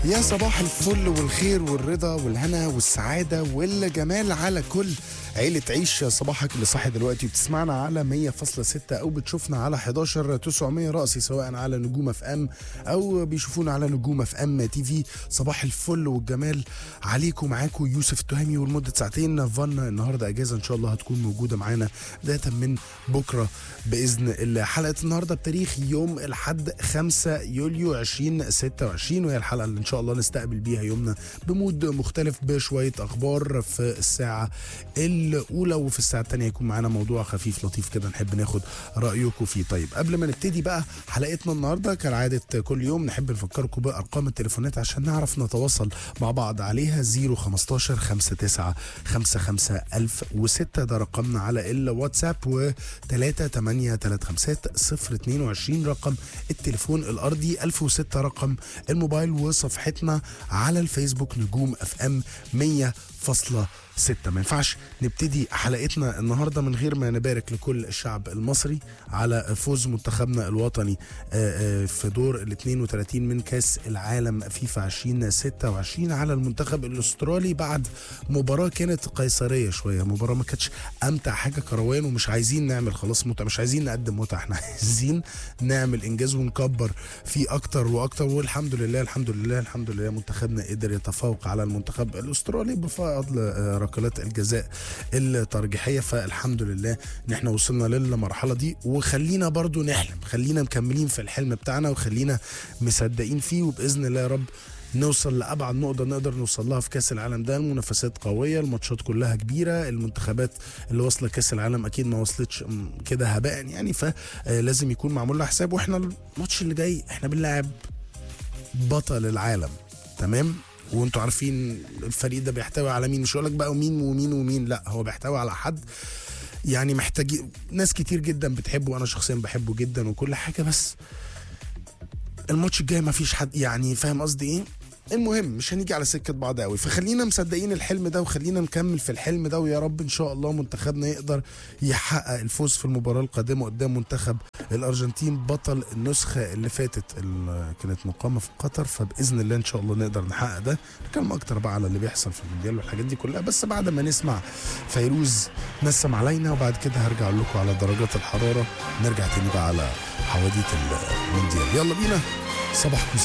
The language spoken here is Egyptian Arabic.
يا صباح الفل والخير والرضا والهنا والسعادة والجمال على كل عيلة عيش صباحك اللي صاحي دلوقتي بتسمعنا على 100.6 أو بتشوفنا على 11 900 رأسي سواء على نجوم اف ام أو بيشوفونا على نجوم اف ام تي في صباح الفل والجمال عليكم معاكم يوسف التهامي ولمدة ساعتين فن النهاردة أجازة إن شاء الله هتكون موجودة معانا بداية من بكرة بإذن الله حلقة النهاردة بتاريخ يوم الحد 5 يوليو 2026 وهي الحلقة اللي إن شاء الله نستقبل بيها يومنا بمود مختلف بشوية أخبار في الساعة الأولى وفي الساعة الثانية يكون معانا موضوع خفيف لطيف كده نحب ناخد رأيكم فيه طيب قبل ما نبتدي بقى حلقتنا النهاردة كالعادة كل يوم نحب نفكركم بأرقام التليفونات عشان نعرف نتواصل مع بعض عليها 015 59 55 1006 ده رقمنا على الواتساب و 3835 022 رقم التليفون الأرضي 1006 رقم الموبايل وصفحتنا على الفيسبوك نجوم اف ام 100 فاصلة ستة ما ينفعش نبتدي حلقتنا النهاردة من غير ما نبارك لكل الشعب المصري على فوز منتخبنا الوطني في دور ال 32 من كاس العالم فيفا 2026 على المنتخب الاسترالي بعد مباراة كانت قيصرية شوية مباراة ما كانتش امتع حاجة كروان ومش عايزين نعمل خلاص متعة مش عايزين نقدم متعة احنا عايزين نعمل انجاز ونكبر فيه اكتر واكتر والحمد لله الحمد لله الحمد لله منتخبنا قدر يتفوق على المنتخب الاسترالي بفضل ركلات الجزاء الترجيحيه فالحمد لله ان احنا وصلنا للمرحله دي وخلينا برضو نحلم خلينا مكملين في الحلم بتاعنا وخلينا مصدقين فيه وباذن الله يا رب نوصل لابعد نقطه نقدر نوصل لها في كاس العالم ده المنافسات قويه الماتشات كلها كبيره المنتخبات اللي واصله كاس العالم اكيد ما وصلتش كده هباء يعني فلازم يكون معمول لها حساب واحنا الماتش اللي جاي احنا بنلعب بطل العالم تمام وانتوا عارفين الفريق ده بيحتوي على مين مش هقول لك بقى مين ومين ومين لا هو بيحتوي على حد يعني محتاج ناس كتير جدا بتحبه وانا شخصيا بحبه جدا وكل حاجه بس الماتش الجاي ما فيش حد يعني فاهم قصدي ايه المهم مش هنيجي على سكه بعض قوي فخلينا مصدقين الحلم ده وخلينا نكمل في الحلم ده ويا رب ان شاء الله منتخبنا يقدر يحقق الفوز في المباراه القادمه قدام منتخب الارجنتين بطل النسخه اللي فاتت اللي كانت مقامه في قطر فباذن الله ان شاء الله نقدر نحقق ده نتكلم اكتر بقى على اللي بيحصل في المونديال والحاجات دي كلها بس بعد ما نسمع فيروز نسم علينا وبعد كده هرجع لكم على درجات الحراره نرجع تاني بقى على حواديت المونديال يلا بينا صباحكم